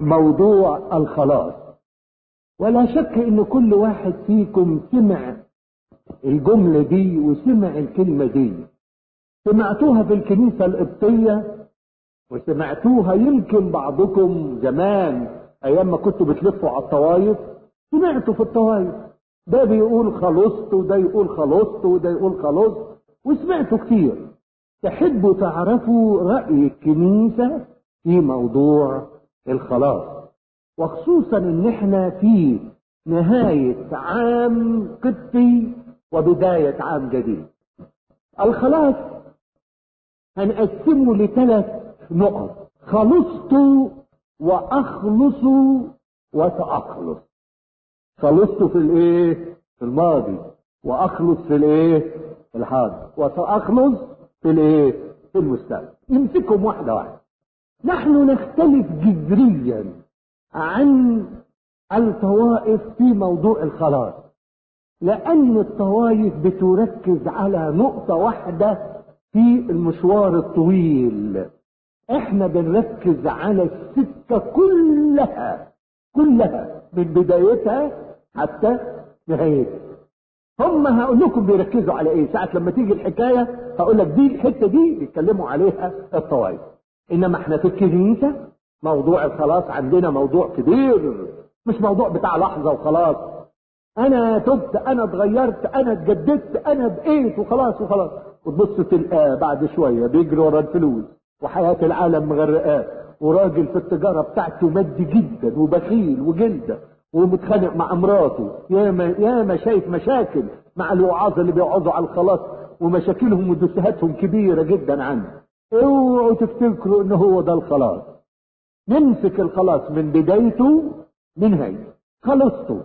موضوع الخلاص ولا شك ان كل واحد فيكم سمع الجملة دي وسمع الكلمة دي سمعتوها في الكنيسة القبطية وسمعتوها يمكن بعضكم زمان ايام ما كنتوا بتلفوا على الطوايف سمعتوا في الطوايف ده بيقول خلصت وده يقول خلصت وده يقول خلصت وسمعتوا كتير تحبوا تعرفوا رأي الكنيسة في موضوع الخلاص وخصوصا ان احنا في نهاية عام قبطي وبداية عام جديد الخلاص هنقسمه لثلاث نقط خلصت واخلص وساخلص خلصت في الايه في الماضي واخلص في الايه في الحاضر وساخلص في الايه في المستقبل يمسكهم واحده واحده نحن نختلف جذريا عن الطوائف في موضوع الخلاص لان الطوائف بتركز على نقطه واحده في المشوار الطويل احنا بنركز على السكة كلها كلها من بدايتها حتى نهايتها هم هقول لكم بيركزوا على ايه ساعة لما تيجي الحكاية هقول لك دي الحتة دي بيتكلموا عليها الطوائف انما احنا في الكنيسة موضوع الخلاص عندنا موضوع كبير مش موضوع بتاع لحظة وخلاص انا تبت انا اتغيرت انا اتجددت انا بقيت وخلاص وخلاص وتبص تلقاه بعد شوية بيجري ورا الفلوس وحياة العالم مغرقاه وراجل في التجارة بتاعته مادي جدا وبخيل وجلدة ومتخانق مع مراته ياما ياما شايف مشاكل مع الوعاظ اللي بيقعدوا على الخلاص ومشاكلهم ودسهاتهم كبيرة جدا عنه اوعوا تفتكروا ان هو ده الخلاص نمسك الخلاص من بدايته لنهايته خلصته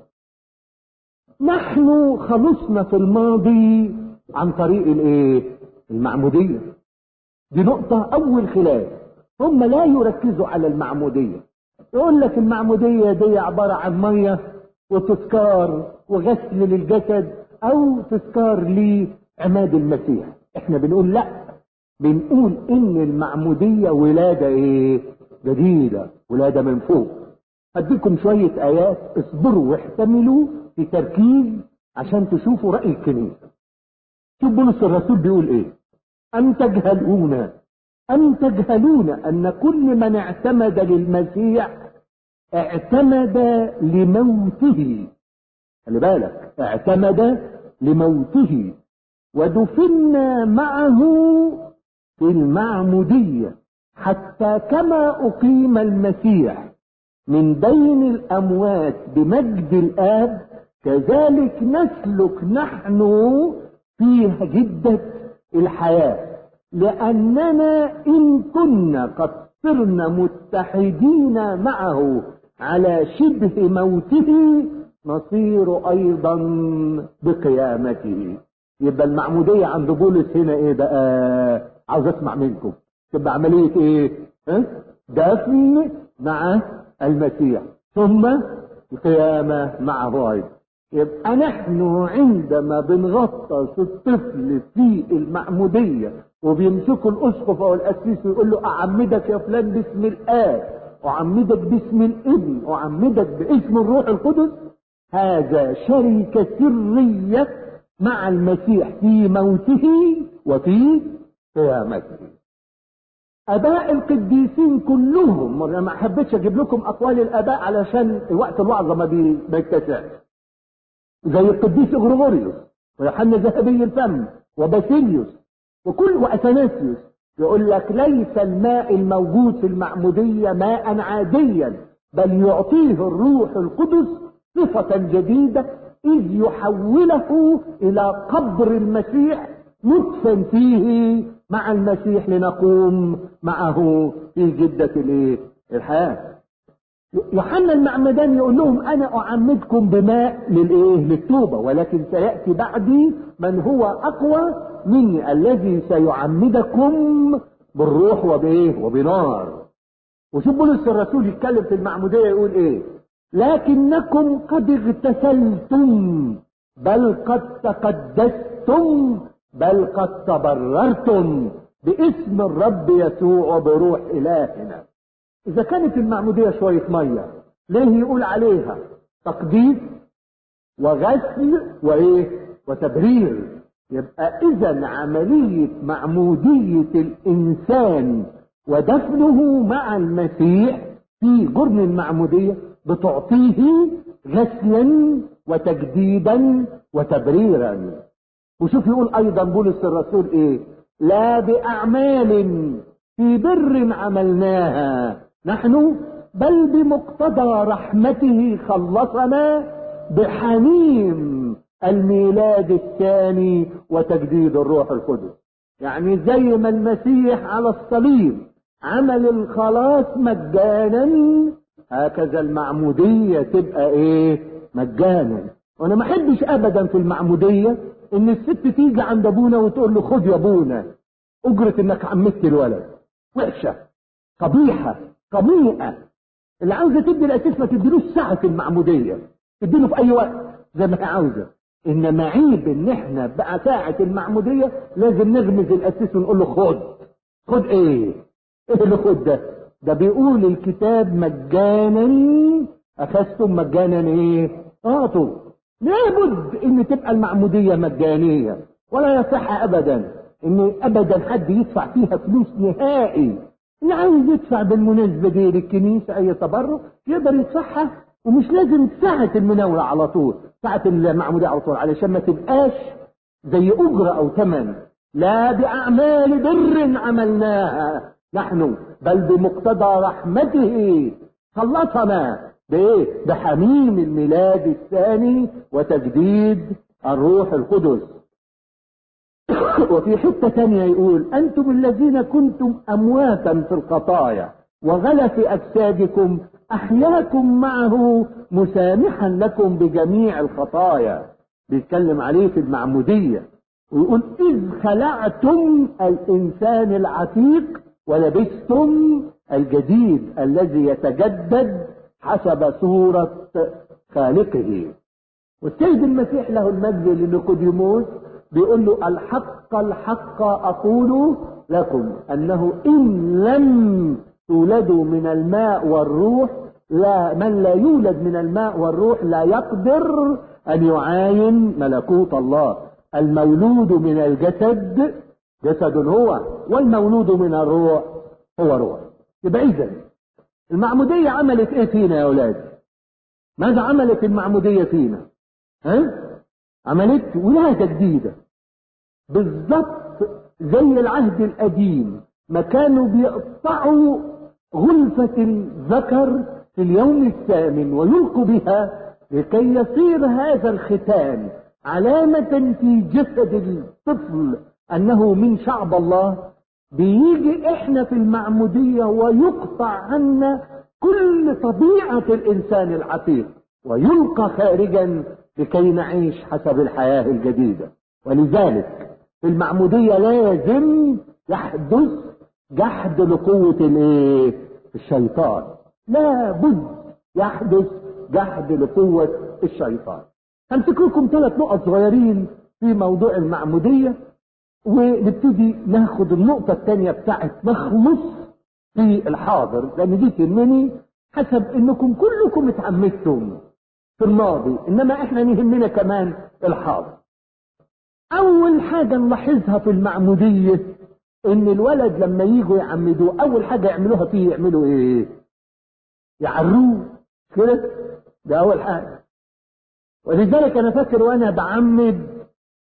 نحن خلصنا في الماضي عن طريق الايه المعمودية دي نقطة اول خلاف هم لا يركزوا على المعمودية يقول لك المعمودية دي عبارة عن مية وتذكار وغسل للجسد او تذكار لعماد المسيح احنا بنقول لا بنقول ان المعمودية ولادة ايه جديدة ولادة من فوق اديكم شوية ايات اصبروا واحتملوا في تركيز عشان تشوفوا رأي الكنيسة شوف بولس الرسول بيقول ايه ام تجهلون ام تجهلون ان كل من اعتمد للمسيح اعتمد لموته خلي بالك اعتمد لموته ودفنا معه في المعمودية حتى كما أقيم المسيح من بين الأموات بمجد الآب كذلك نسلك نحن فيها جدة الحياة لأننا إن كنا قد صرنا متحدين معه على شبه موته نصير أيضا بقيامته يبقى المعمودية عند بولس هنا إيه بقى عاوز أسمع منكم تبقى عملية إيه ها؟ دفن مع المسيح ثم القيامة معه أيضا يبقى نحن عندما بنغطس الطفل في المعمودية وبيمسكوا الأسقف أو الأسيس ويقول له أعمدك يا فلان باسم الآب أعمدك باسم الابن أعمدك باسم الروح القدس هذا شركة سرية مع المسيح في موته وفي قيامته اباء القديسين كلهم انا ما حبيتش اجيب لكم اقوال الاباء علشان وقت الوعظه ما بيتسعش زي القديس غريغوريوس ويوحنا ذهبي الفم وباسيليوس وكل واثناسيوس يقول لك ليس الماء الموجود في المعموديه ماء عاديا بل يعطيه الروح القدس صفه جديده اذ يحوله الى قبر المسيح ندفن فيه مع المسيح لنقوم معه في جدة الايه الحياة يوحنا المعمدان يقول لهم انا اعمدكم بماء للايه للتوبة ولكن سيأتي بعدي من هو اقوى مني الذي سيعمدكم بالروح وبايه وبنار وشوف بولس الرسول يتكلم في المعمودية يقول ايه لكنكم قد اغتسلتم بل قد تقدستم بل قد تبررتم باسم الرب يسوع وبروح إلهنا اذا كانت المعمودية شوية مية ليه يقول عليها تقديس وغسل وايه وتبرير يبقى اذا عملية معمودية الانسان ودفنه مع المسيح في جرن المعمودية بتعطيه غسلا وتجديدا وتبريرا وشوف يقول ايضا بولس الرسول ايه لا باعمال في بر عملناها نحن بل بمقتضى رحمته خلصنا بحميم الميلاد الثاني وتجديد الروح القدس يعني زي ما المسيح على الصليب عمل الخلاص مجانا هكذا المعمودية تبقى ايه مجانا وانا ما احبش ابدا في المعمودية ان الست تيجي عند ابونا وتقول له خد يا ابونا اجرة انك عمدت الولد وحشة قبيحة قميئة اللي عاوزة تدي الاساس ما تديلوش ساعة المعمودية تديله في اي وقت زي ما هي عاوزة انما عيب ان احنا بقى ساعة المعمودية لازم نغمز الاساس ونقول له خد خد ايه ايه اللي خد ده ده بيقول الكتاب مجانا اخذتم مجانا ايه اعطوا لابد ان تبقى المعمودية مجانية ولا يصح ابدا ان ابدا حد يدفع فيها فلوس نهائي اللي عايز يدفع بالمناسبة دي للكنيسة اي تبرع يقدر يدفعها ومش لازم ساعة المناولة على طول ساعة المعمودية على طول علشان ما تبقاش زي اجرة او ثمن لا باعمال بر عملناها نحن بل بمقتضى رحمته خلصنا بايه بحميم الميلاد الثاني وتجديد الروح القدس وفي حتة تانية يقول أنتم الذين كنتم أمواتا في الخطايا وغلف أجسادكم أحياكم معه مسامحا لكم بجميع الخطايا بيتكلم عليه في المعمودية ويقول إذ خلعتم الإنسان العتيق ولبستم الجديد الذي يتجدد حسب صورة خالقه والسيد المسيح له المجد لنيقوديموس بيقول له الحق الحق أقول لكم أنه إن لم تولدوا من الماء والروح لا من لا يولد من الماء والروح لا يقدر أن يعاين ملكوت الله المولود من الجسد جسد هو والمولود من الروح هو روح يبقى إذا المعمودية عملت إيه فينا يا أولاد؟ ماذا عملت المعمودية فينا؟ ها؟ عملت ولادة جديدة بالضبط زي العهد القديم ما كانوا بيقطعوا غلفة الذكر في اليوم الثامن ويلقوا بها لكي يصير هذا الختان علامة في جسد الطفل أنه من شعب الله بيجي احنا في المعمودية ويقطع عنا كل طبيعة الإنسان العتيق ويلقى خارجا لكي نعيش حسب الحياة الجديدة ولذلك في المعمودية لازم يحدث جحد لقوة الايه الشيطان لابد يحدث جحد لقوة الشيطان همسك لكم ثلاث نقط صغيرين في موضوع المعمودية ونبتدي ناخد النقطة الثانية بتاعت نخلص في الحاضر لأن دي تهمني حسب انكم كلكم اتعمدتم في الماضي انما احنا يهمنا كمان الحاضر اول حاجة نلاحظها في المعمودية ان الولد لما يجوا يعمدوه اول حاجة يعملوها فيه يعملوا ايه يعروه كده ده اول حاجة ولذلك انا فاكر وانا بعمد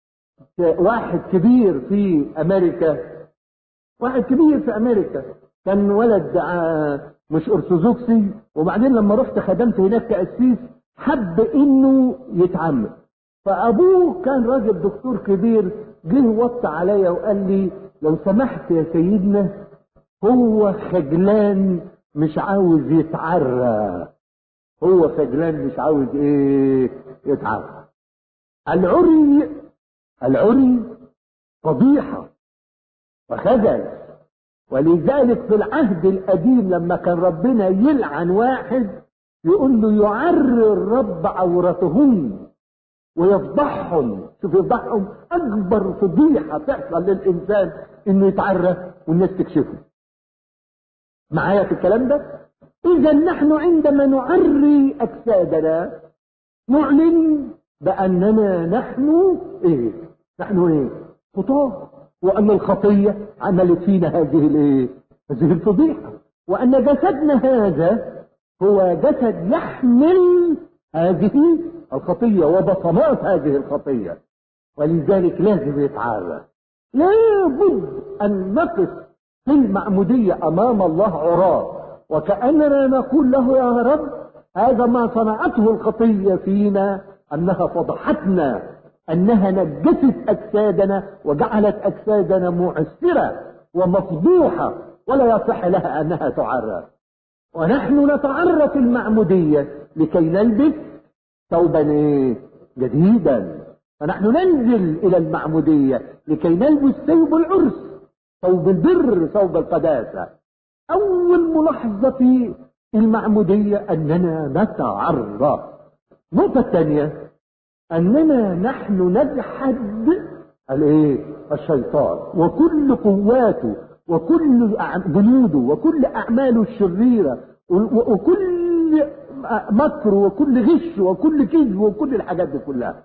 واحد كبير في امريكا واحد كبير في امريكا كان ولد مش ارثوذكسي وبعدين لما رحت خدمت هناك كاسيس حب انه يتعمد فابوه كان راجل دكتور كبير جه وط عليا وقال لي لو سمحت يا سيدنا هو خجلان مش عاوز يتعرى هو خجلان مش عاوز ايه يتعرى العري العري فضيحة وخجل ولذلك في العهد القديم لما كان ربنا يلعن واحد يقول له يعري الرب عورتهم ويفضحهم شوف يفضحهم اكبر فضيحه تحصل للانسان انه يتعرى والناس تكشفه معايا في الكلام ده اذا نحن عندما نعري اجسادنا نعلن باننا نحن ايه نحن ايه خطاه وان الخطيه عملت فينا هذه الايه هذه الفضيحه وان جسدنا هذا هو جسد يحمل هذه الخطيه وبصمات هذه الخطيه ولذلك لازم يتعرى لابد ان نقف في المعموديه امام الله عراه وكاننا نقول له يا رب هذا ما صنعته الخطيه فينا انها فضحتنا انها نجست اجسادنا وجعلت اجسادنا معسره ومفضوحه ولا يصح لها انها تعرى ونحن نتعرى في المعموديه لكي نلبس ثوبا ايه جديدا فنحن ننزل الى المعموديه لكي نلبس ثوب العرس ثوب البر ثوب القداسه اول ملاحظه في المعموديه اننا نتعرى النقطه الثانيه اننا نحن نجحد الايه الشيطان وكل قواته وكل جنوده وكل اعماله الشريره وكل مكر وكل غش وكل كذب وكل الحاجات دي كلها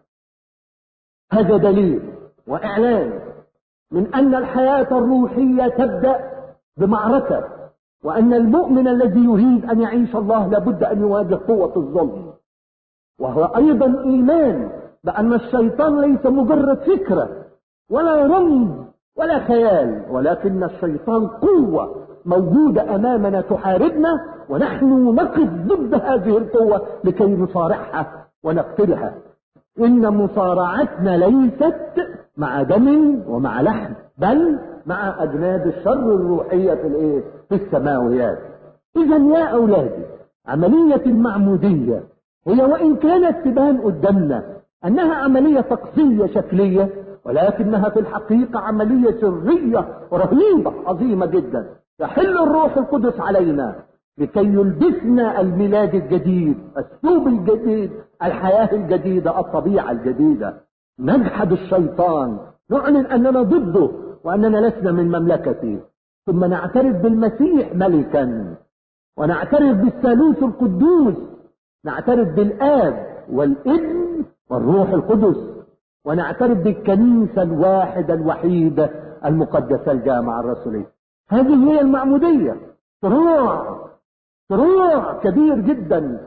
هذا دليل واعلان من ان الحياه الروحيه تبدا بمعركه وان المؤمن الذي يريد ان يعيش الله لابد ان يواجه قوه الظلم وهو ايضا ايمان بان الشيطان ليس مجرد فكره ولا رمز ولا خيال ولكن الشيطان قوه موجوده امامنا تحاربنا ونحن نقف ضد هذه القوه لكي نصارعها ونقتلها ان مصارعتنا ليست مع دم ومع لحم بل مع اجناد الشر الروحيه في الايه في السماويات اذا يا اولادي عمليه المعموديه هي وان كانت تبان قدامنا انها عمليه طقسيه شكليه ولكنها في الحقيقه عمليه سريه رهيبه عظيمه جدا يحل الروح القدس علينا لكي يلبسنا الميلاد الجديد الثوب الجديد الحياة الجديدة الطبيعة الجديدة نجحد الشيطان نعلن أننا ضده وأننا لسنا من مملكته ثم نعترف بالمسيح ملكا ونعترف بالثالوث القدوس نعترف بالآب والابن والروح القدس ونعترف بالكنيسة الواحدة الوحيدة المقدسة الجامعة الرسولية هذه هي المعمودية صراع صراع كبير جدا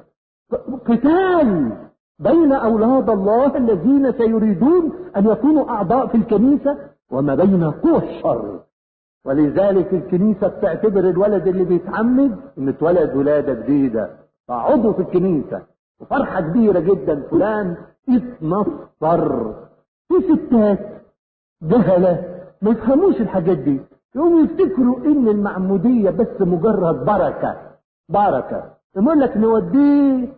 قتال بين اولاد الله الذين سيريدون ان يكونوا اعضاء في الكنيسه وما بين قوى الشر ولذلك الكنيسه بتعتبر الولد اللي بيتعمد ان اتولد ولاده جديده فعضو في الكنيسه وفرحه كبيره جدا فلان اتنصر في ستات جهله ما يفهموش الحاجات دي يقوموا يفتكروا ان المعموديه بس مجرد بركه بركه يقول لك نوديه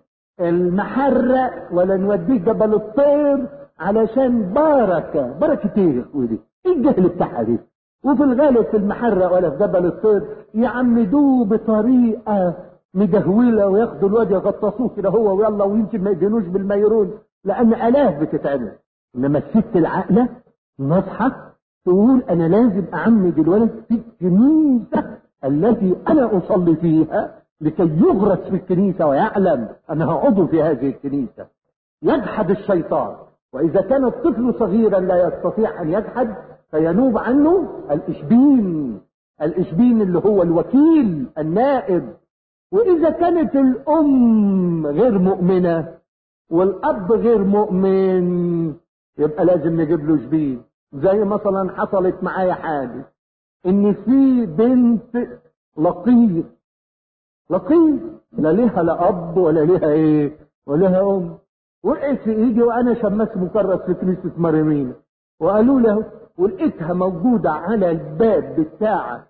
المحرق ولا نوديه جبل الطير علشان بركة بركة ايه يا اخوي ايه الجهل بتاعها دي وفي الغالب في المحرق ولا في جبل الطير يعمدوه بطريقة مدهولة وياخدوا الواد يغطسوه كده هو ويلا ويمكن ما يدينوش بالميرون لان الاف بتتعمل انما الست العاقلة نصحة تقول انا لازم اعمد الولد في الكنيسة التي انا اصلي فيها لكي يغرس في الكنيسة ويعلم أنها عضو في هذه الكنيسة يجحد الشيطان وإذا كان الطفل صغيرا لا يستطيع أن يجحد فينوب عنه الإشبين الإشبين اللي هو الوكيل النائب وإذا كانت الأم غير مؤمنة والأب غير مؤمن يبقى لازم نجيب له شبين زي مثلا حصلت معايا حاجة إن في بنت لقيط لطيف لا ليها لا اب ولا ليها ايه ولها ام وقعت في ايدي وانا شماس مكرس في كنيسه مريمين وقالوا له ولقيتها موجوده على الباب بتاع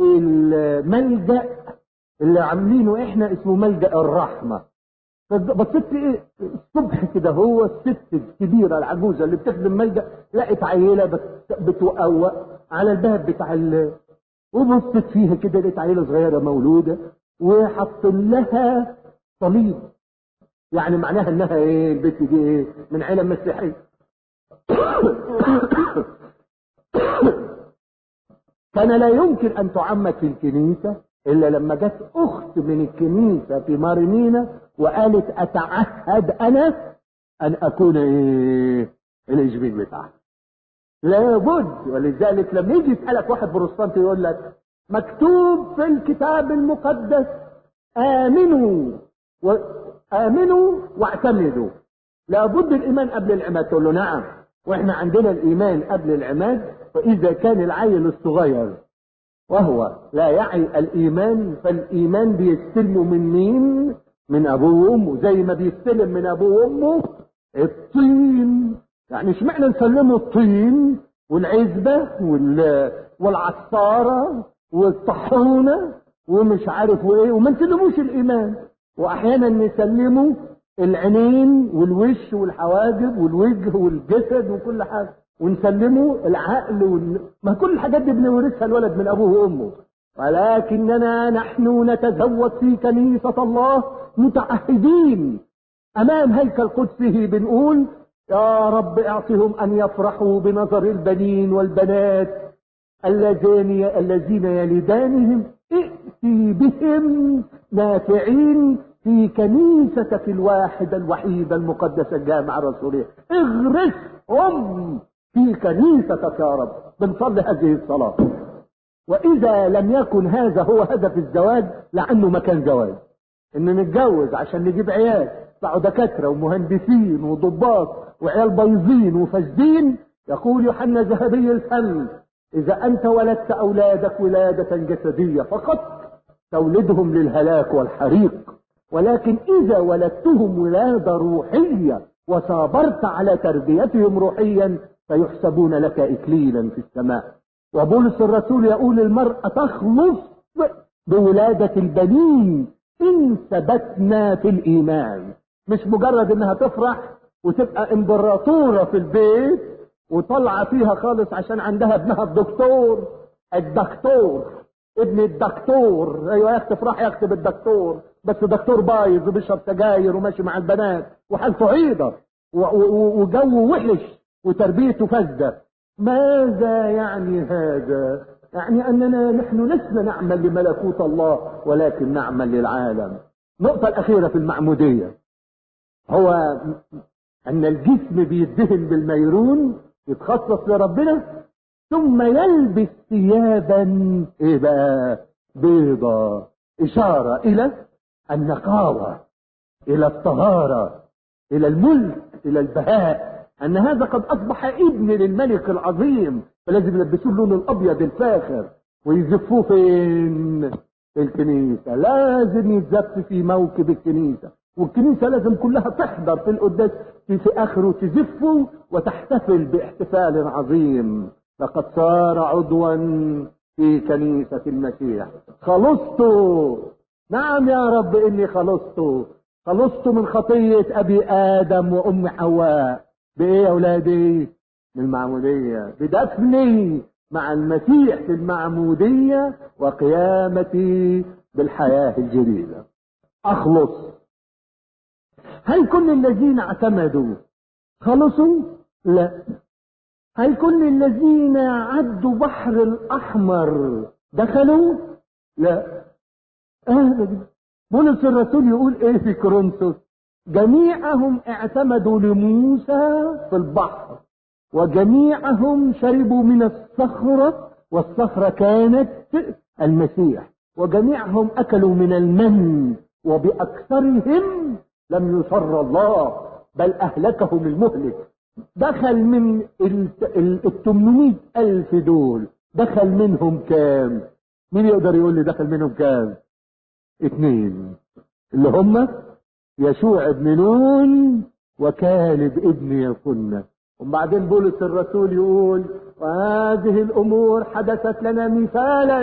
الملجا اللي عاملينه احنا اسمه ملجا الرحمه بصيت ايه الصبح كده هو الست الكبيره العجوزه اللي بتخدم ملجا لقت عيله بتوقوق على الباب بتاع ال... وبصت فيها كده لقيت عيله صغيره مولوده وحط لها صليب يعني معناها انها ايه البت دي ايه من عيله مسيحيه كان لا يمكن ان تعمد في الكنيسه الا لما جت اخت من الكنيسة في مارينينا وقالت اتعهد انا ان اكون ايه الاشبيل بتاعها لابد ولذلك لما يجي يسألك واحد بروستانتي يقول لك مكتوب في الكتاب المقدس آمنوا و... آمنوا واعتمدوا لابد الإيمان قبل العماد تقول له نعم وإحنا عندنا الإيمان قبل العماد فإذا كان العيل الصغير وهو لا يعي الإيمان فالإيمان بيستلمه من مين؟ من أبوه وأمه زي ما بيستلم من أبوه وأمه الطين يعني اشمعنى نسلمه الطين والعزبة وال... والعصارة والطحونة ومش عارف وايه وما نسلموش الايمان واحيانا نسلمه العينين والوش والحواجب والوجه والجسد وكل حاجه ونسلمه العقل وال... ما كل الحاجات دي بنورثها الولد من ابوه وامه ولكننا نحن نتزود في كنيسة الله متعهدين امام هيكل قدسه بنقول يا رب اعطهم ان يفرحوا بنظر البنين والبنات الذين الذين يلدانهم ائتي بهم نافعين في كنيستك الواحدة الوحيدة المقدسة الجامعة الرسولية اغرسهم في كنيستك يا رب بنصلي هذه الصلاة واذا لم يكن هذا هو هدف الزواج لانه مكان زواج ان نتجوز عشان نجيب عيال يطلعوا دكاترة ومهندسين وضباط وعيال بايظين وفاسدين يقول يوحنا ذهبي الفم إذا أنت ولدت أولادك ولادة جسدية فقط تولدهم للهلاك والحريق ولكن إذا ولدتهم ولادة روحية وصابرت على تربيتهم روحيا فيحسبون لك إكليلا في السماء وبولس الرسول يقول المرأة تخلص بولادة البنين إن ثبتنا في الإيمان مش مجرد إنها تفرح وتبقى إمبراطورة في البيت وطلع فيها خالص عشان عندها ابنها الدكتور الدكتور ابن الدكتور ايوه يا اختي افرح يا اختي بالدكتور بس دكتور بايظ وبيشرب سجاير وماشي مع البنات وحالته عيضه وجوه وحش وتربيته فاسده ماذا يعني هذا؟ يعني اننا نحن لسنا نعمل لملكوت الله ولكن نعمل للعالم. النقطة الأخيرة في المعمودية هو أن الجسم بيدهن بالميرون يتخصص لربنا ثم يلبس ثيابا ايه بقى بيضة اشارة الى النقاوة الى الطهارة الى الملك الى البهاء ان هذا قد اصبح ابن للملك العظيم فلازم يلبسوه اللون الابيض الفاخر ويزفوه فين في الكنيسة لازم يتزف في موكب الكنيسة والكنيسة لازم كلها تحضر في القداس في, في اخره تزفه وتحتفل باحتفال عظيم لقد صار عضوا في كنيسة المسيح خلصت نعم يا رب اني خلصت خلصت من خطية ابي ادم وام حواء بايه يا اولادي بالمعمودية بدفني مع المسيح في المعمودية وقيامتي بالحياة الجديدة اخلص هل كل الذين اعتمدوا خلصوا لا هل كل الذين عدوا بحر الاحمر دخلوا لا ابدا بولس الرسول يقول ايه في كورنثوس جميعهم اعتمدوا لموسى في البحر وجميعهم شربوا من الصخرة والصخرة كانت المسيح وجميعهم اكلوا من المن وباكثرهم لم يصر الله بل اهلكهم المهلك دخل من ال 800 الف دول دخل منهم كام مين يقدر يقول لي دخل منهم كام اتنين اللي هم يشوع ابن نون وكالب ابن يفنة وبعدين بولس الرسول يقول وهذه الامور حدثت لنا مثالا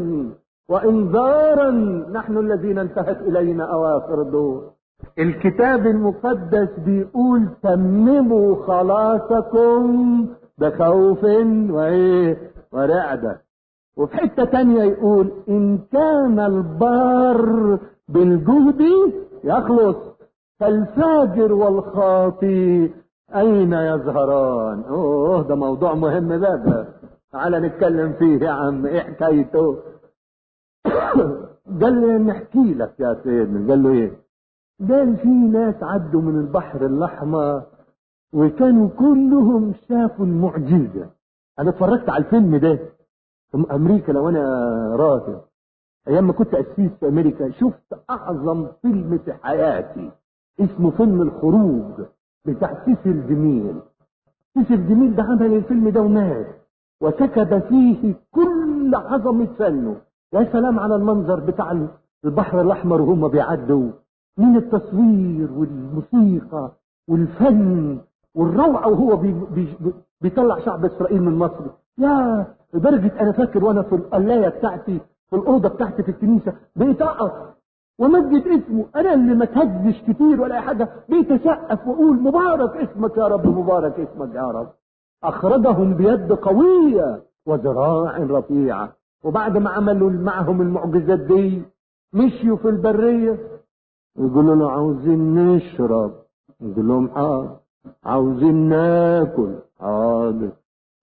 وانذارا نحن الذين انتهت الينا اواخر الدور الكتاب المقدس بيقول تمموا خلاصكم بخوف وايه ورعدة وفي حتة تانية يقول ان كان البار بالجهد يخلص فالفاجر والخاطي اين يظهران اوه ده موضوع مهم بقى تعالى نتكلم فيه يا عم ايه حكايته قال لي نحكي لك يا سيدنا قال له ايه قال في ناس عدوا من البحر الاحمر وكانوا كلهم شافوا المعجزة انا اتفرجت على الفيلم ده في امريكا لو انا راضي ايام ما كنت اسيس في امريكا شفت اعظم فيلم في حياتي اسمه فيلم الخروج بتاع سيسل جميل سيسل جميل ده عمل الفيلم ده ومات وسكب فيه كل عظمة فنه يا سلام على المنظر بتاع البحر الاحمر وهم بيعدوا من التصوير والموسيقى والفن والروعه وهو بي بي بيطلع شعب اسرائيل من مصر يا لدرجه انا فاكر وانا في القلايه بتاعتي في الاوضه بتاعتي في الكنيسه بقيت اقف ومجد اسمه انا اللي ما تهزش كتير ولا اي حاجه بقيت اسقف واقول مبارك اسمك يا رب مبارك اسمك يا رب اخرجهم بيد قويه وذراع رفيعه وبعد ما عملوا معهم المعجزات دي مشيوا في البريه يقولوا له عاوزين نشرب يقول لهم حاضر عاوزين ناكل حاضر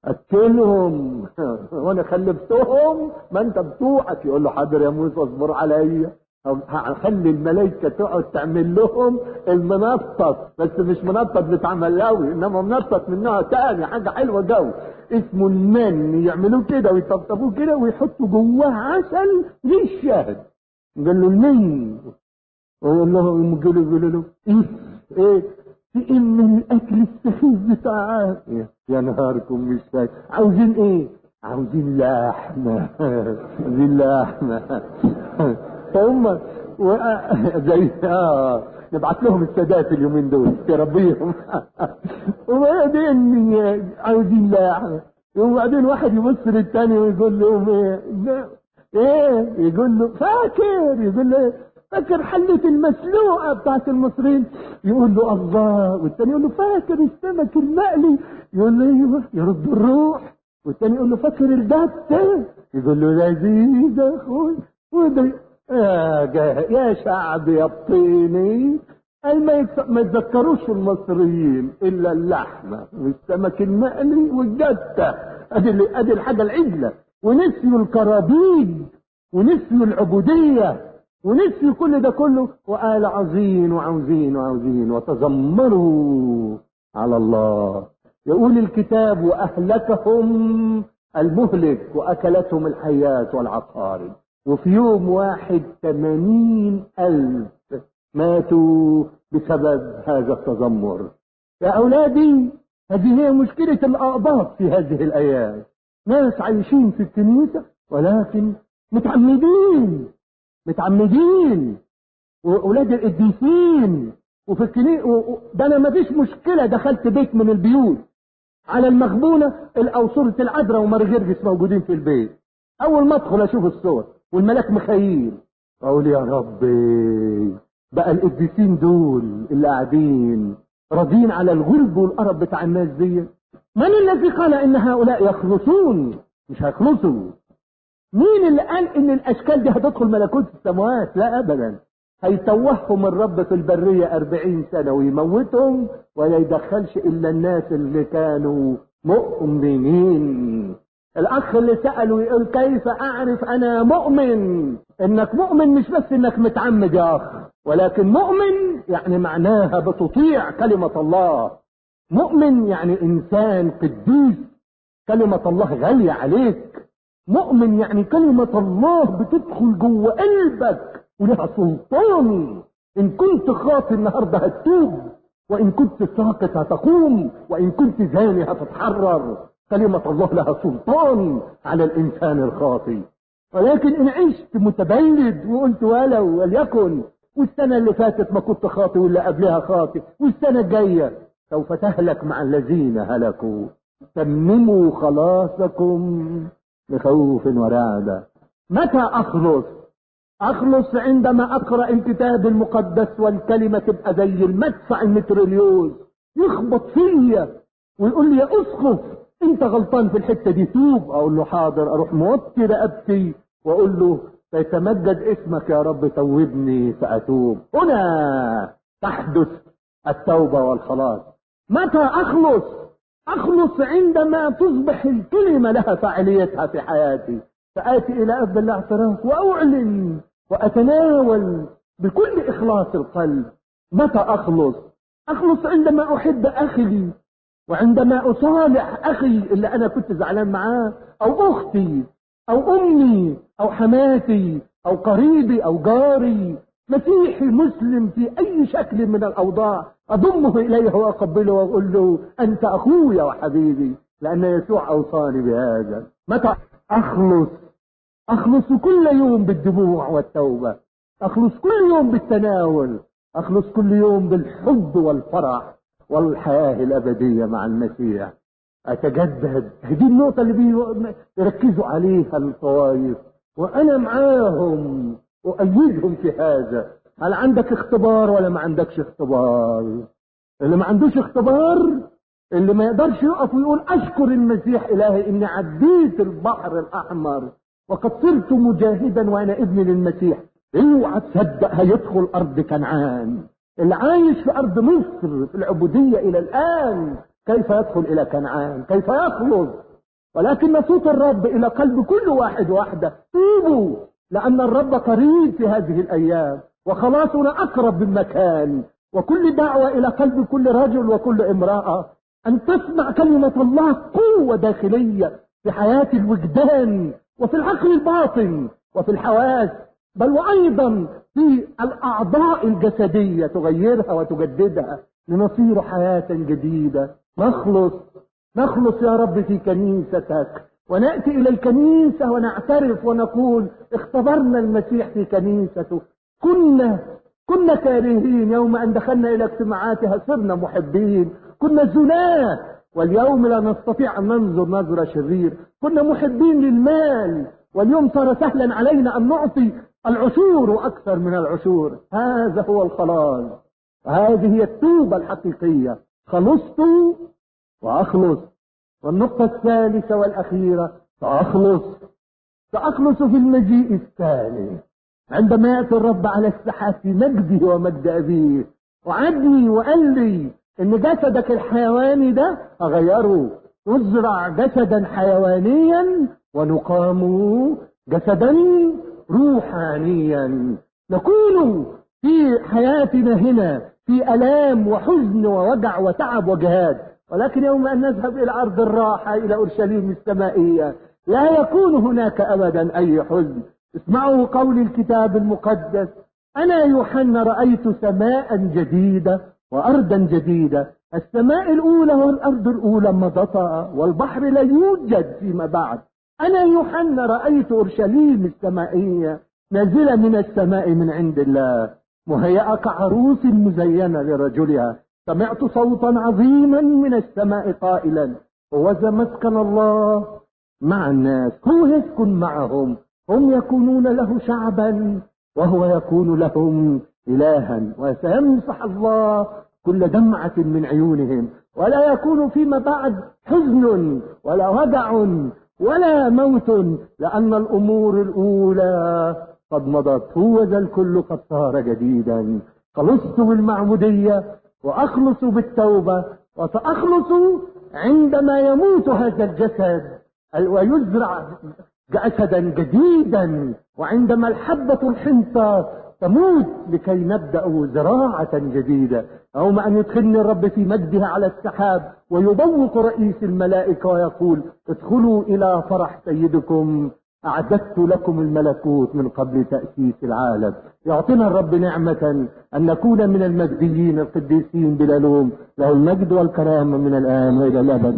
اكلهم وانا خلفتهم ما انت بتوعك يقول له حاضر يا موسى اصبر عليا هخلي الملائكة تقعد تعمل لهم المنطط بس مش منطط بيتعمل قوي انما منطط من نوع تاني حاجة حلوة قوي اسمه المن يعملوه كده ويطبطبوه كده ويحطوا جواه عسل زي الشاهد قال له المن ويقول لهم يقولوا يقولوا له ايه ايه في ايه من الاكل السخيف بتاعك يا نهاركم مش فاكر عاوزين ايه عاوزين لحمه عاوزين لحمه فهم و... زي اه نبعت لهم السادات اليومين دول تربيهم وبعدين عاوزين لحمه وبعدين واحد يبص للتاني ويقول لهم ايه ايه يقول له فاكر يقول له فاكر حلة المسلوقة بتاعت المصريين يقول له الله والتاني يقول له فاكر السمك المقلي يقول له ايوه يرد الروح والتاني يقول له فاكر الجتة يقول له لذيذ يا اخوي وده يا يا شعب يا الطيني اي ما يت... ما يتذكروش المصريين الا اللحمه والسمك المقلي والجته ادي ادي الحاجه العجله ونسيوا الكرابيج ونسيوا العبوديه ونسيوا كل ده كله وقال عاوزين وعاوزين وعاوزين وتذمروا على الله يقول الكتاب واهلكهم المهلك واكلتهم الحيات والعقارب وفي يوم واحد ثمانين ألف ماتوا بسبب هذا التذمر يا أولادي هذه هي مشكلة الأقباط في هذه الأيام ناس عايشين في الكنيسة ولكن متعمدين متعمدين وأولاد القديسين وفي الكنيسة ده أنا ما فيش مشكلة دخلت بيت من البيوت على المغبونة أو صورة العذراء ومرجرجس موجودين في البيت أول ما أدخل أشوف الصور والملاك مخيل اقول يا ربي بقى القديسين دول اللي قاعدين راضين على الغلب والقرب بتاع الناس دي من الذي قال ان هؤلاء يخلصون مش هيخلصوا مين اللي قال ان الاشكال دي هتدخل ملكوت السماوات لا ابدا هيتوههم الرب في البرية أربعين سنة ويموتهم ولا يدخلش إلا الناس اللي كانوا مؤمنين الاخ اللي سأله يقول كيف اعرف انا مؤمن انك مؤمن مش بس انك متعمد يا اخ ولكن مؤمن يعني معناها بتطيع كلمة الله مؤمن يعني انسان قديس كلمة الله غالية عليك مؤمن يعني كلمة الله بتدخل جوه قلبك ولها سلطان ان كنت خاطي النهاردة هتتوب وان كنت ساقط هتقوم وان كنت زاني هتتحرر كلمة الله لها سلطان على الإنسان الخاطي ولكن إن عشت متبلد وقلت ولو وليكن والسنة اللي فاتت ما كنت خاطي واللي قبلها خاطي والسنة الجاية سوف تهلك مع الذين هلكوا تمموا خلاصكم بخوف ورعبة متى أخلص أخلص عندما أقرأ الكتاب المقدس والكلمة تبقى زي المدفع المتروليوز يخبط فيا ويقول لي يا أسقف انت غلطان في الحته دي توب اقول له حاضر اروح موطي رقبتي واقول له فيتمجد اسمك يا رب توبني فاتوب هنا تحدث التوبه والخلاص متى اخلص اخلص عندما تصبح الكلمه لها فاعليتها في حياتي فاتي الى اب الاعتراف واعلن وأتناول بكل إخلاص القلب متى أخلص أخلص عندما أحب أخي وعندما أصالح أخي اللي أنا كنت زعلان معاه أو أختي أو أمي أو حماتي أو قريبي أو جاري مسيحي مسلم في أي شكل من الأوضاع أضمه إليه وأقبله وأقول له أنت أخويا وحبيبي لأن يسوع أوصاني بهذا متى أخلص أخلص كل يوم بالدموع والتوبة أخلص كل يوم بالتناول أخلص كل يوم بالحب والفرح والحياة الأبدية مع المسيح أتجدد هذه النقطة اللي بيركزوا عليها الطوائف وأنا معاهم أؤيدهم في هذا هل عندك اختبار ولا ما عندكش اختبار اللي ما عندوش اختبار اللي ما يقدرش يقف ويقول أشكر المسيح إلهي إني عديت البحر الأحمر وقد صرت مجاهدا وأنا ابن للمسيح اوعى تصدق هيدخل أرض كنعان اللي عايش في أرض مصر في العبودية إلى الآن كيف يدخل إلى كنعان كيف يخلص ولكن صوت الرب إلى قلب كل واحد واحدة توبوا لأن الرب قريب في هذه الأيام وخلاصنا أقرب من مكان وكل دعوة إلى قلب كل رجل وكل امرأة أن تسمع كلمة الله قوة داخلية في حياة الوجدان وفي العقل الباطن وفي الحواس بل وأيضا في الأعضاء الجسدية تغيرها وتجددها لنصير حياة جديدة نخلص نخلص يا رب في كنيستك ونأتي إلى الكنيسة ونعترف ونقول اختبرنا المسيح في كنيسته كنا كنا كارهين يوم أن دخلنا إلى اجتماعاتها صرنا محبين كنا زناه واليوم لا نستطيع أن ننظر نظرة شرير كنا محبين للمال واليوم صار سهلا علينا أن نعطي العشور وأكثر من العشور هذا هو الخلاص هذه هي التوبة الحقيقية خلصت وأخلص والنقطة الثالثة والأخيرة سأخلص سأخلص في المجيء الثاني عندما يأتي الرب على السحاب في مجده ومجد أبيه وعدني وقال لي إن جسدك الحيواني ده أغيره ازرع جسدا حيوانيا ونقام جسدا روحانيا نكون في حياتنا هنا في ألام وحزن ووجع وتعب وجهاد ولكن يوم أن نذهب إلى أرض الراحة إلى أورشليم السمائية لا يكون هناك أبدا أي حزن اسمعوا قول الكتاب المقدس أنا يوحنا رأيت سماء جديدة وأرضا جديدة السماء الأولى والأرض الأولى مضتا والبحر لا يوجد فيما بعد أنا يوحنا رأيت أورشليم السمائية نازلة من السماء من عند الله مهيئة كعروس مزينة لرجلها سمعت صوتا عظيما من السماء قائلا وذا مسكن الله مع الناس هو يسكن معهم هم يكونون له شعبا وهو يكون لهم إلها وسيمسح الله كل دمعة من عيونهم ولا يكون فيما بعد حزن ولا وجع ولا موت لأن الأمور الأولى قد مضت هو ذا الكل قد صار جديدا خلصت بالمعمودية وأخلص بالتوبة وسأخلص عندما يموت هذا الجسد ويزرع جسدا جديدا وعندما الحبة الحنطة تموت لكي نبدأ زراعة جديدة يوم أن يدخلني الرب في مجده على السحاب ويبوق رئيس الملائكة ويقول ادخلوا إلى فرح سيدكم أعددت لكم الملكوت من قبل تأسيس العالم يعطينا الرب نعمة أن نكون من المجديين القديسين بلا لوم له المجد والكرامة من الآن وإلى الأبد